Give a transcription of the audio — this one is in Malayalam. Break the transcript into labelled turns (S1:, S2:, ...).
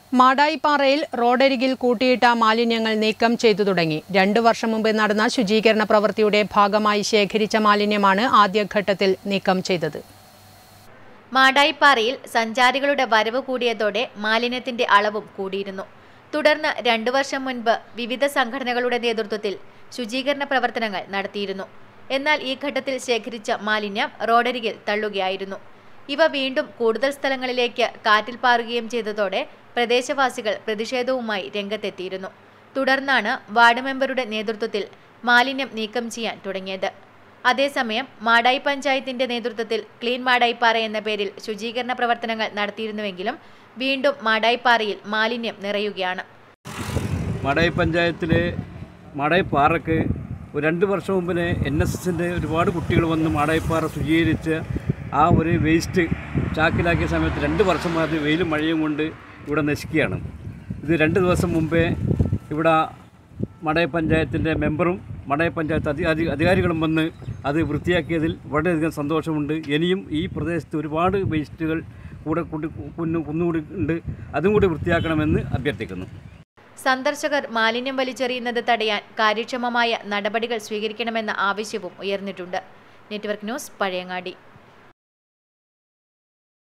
S1: മാടായിപ്പാറയിൽ റോഡരികിൽ കൂട്ടിയിട്ട മാലിന്യങ്ങൾ നീക്കം ചെയ്തു തുടങ്ങി രണ്ടു വർഷം മുമ്പ് നടന്ന ശുചീകരണ പ്രവൃത്തിയുടെ ഭാഗമായി ശേഖരിച്ച മാലിന്യമാണ് ആദ്യഘട്ടത്തിൽ നീക്കം ചെയ്തത്
S2: മാടായിപ്പാറയിൽ സഞ്ചാരികളുടെ വരവ് കൂടിയതോടെ മാലിന്യത്തിന്റെ അളവും കൂടിയിരുന്നു തുടർന്ന് രണ്ടു വർഷം മുൻപ് വിവിധ സംഘടനകളുടെ നേതൃത്വത്തിൽ ശുചീകരണ പ്രവർത്തനങ്ങൾ നടത്തിയിരുന്നു എന്നാൽ ഈ ഘട്ടത്തിൽ ശേഖരിച്ച മാലിന്യം റോഡരികിൽ തള്ളുകയായിരുന്നു ഇവ വീണ്ടും കൂടുതൽ സ്ഥലങ്ങളിലേക്ക് കാറ്റിൽ പാറുകയും ചെയ്തതോടെ പ്രദേശവാസികൾ പ്രതിഷേധവുമായി രംഗത്തെത്തിയിരുന്നു തുടർന്നാണ് വാർഡ് മെമ്പറുടെ നേതൃത്വത്തിൽ മാലിന്യം നീക്കം ചെയ്യാൻ തുടങ്ങിയത് അതേസമയം മാടായി പഞ്ചായത്തിന്റെ നേതൃത്വത്തിൽ ക്ലീൻ മാടായിപ്പാറ എന്ന പേരിൽ ശുചീകരണ പ്രവർത്തനങ്ങൾ നടത്തിയിരുന്നുവെങ്കിലും വീണ്ടും മാടായിപ്പാറയിൽ മാലിന്യം നിറയുകയാണ്
S3: മാടായി പഞ്ചായത്തിലെ മാടായി പാറക്ക് ഒരു രണ്ട് വർഷം മുമ്പിന് എൻ എസ് എസിൻ്റെ ഒരുപാട് കുട്ടികൾ വന്ന് മാടായിപ്പാറ ശുചീകരിച്ച് ആ ഒരു വേസ്റ്റ് ചാക്കിലാക്കിയ സമയത്ത് രണ്ട് വർഷം അത് വെയിലും മഴയും കൊണ്ട് ഇവിടെ നശിക്കുകയാണ് ഇത് രണ്ട് ദിവസം മുമ്പേ ഇവിടെ മടയ പഞ്ചായത്തിൻ്റെ മെമ്പറും മടയ പഞ്ചായത്ത് അധി അധി അധികാരികളും വന്ന് അത് വൃത്തിയാക്കിയതിൽ വളരെയധികം സന്തോഷമുണ്ട് ഇനിയും ഈ പ്രദേശത്ത് ഒരുപാട് വേസ്റ്റുകൾ കൂടെ കൂട്ടി കുന്നു കുന്നുകൂടി ഉണ്ട് അതും കൂടി വൃത്തിയാക്കണമെന്ന് അഭ്യർത്ഥിക്കുന്നു
S2: സന്ദർശകർ മാലിന്യം വലിച്ചെറിയുന്നത് തടയാൻ കാര്യക്ഷമമായ നടപടികൾ സ്വീകരിക്കണമെന്ന ആവശ്യവും ഉയർന്നിട്ടുണ്ട് നെറ്റ്വർക്ക് ന്യൂസ് പഴയങ്ങാടി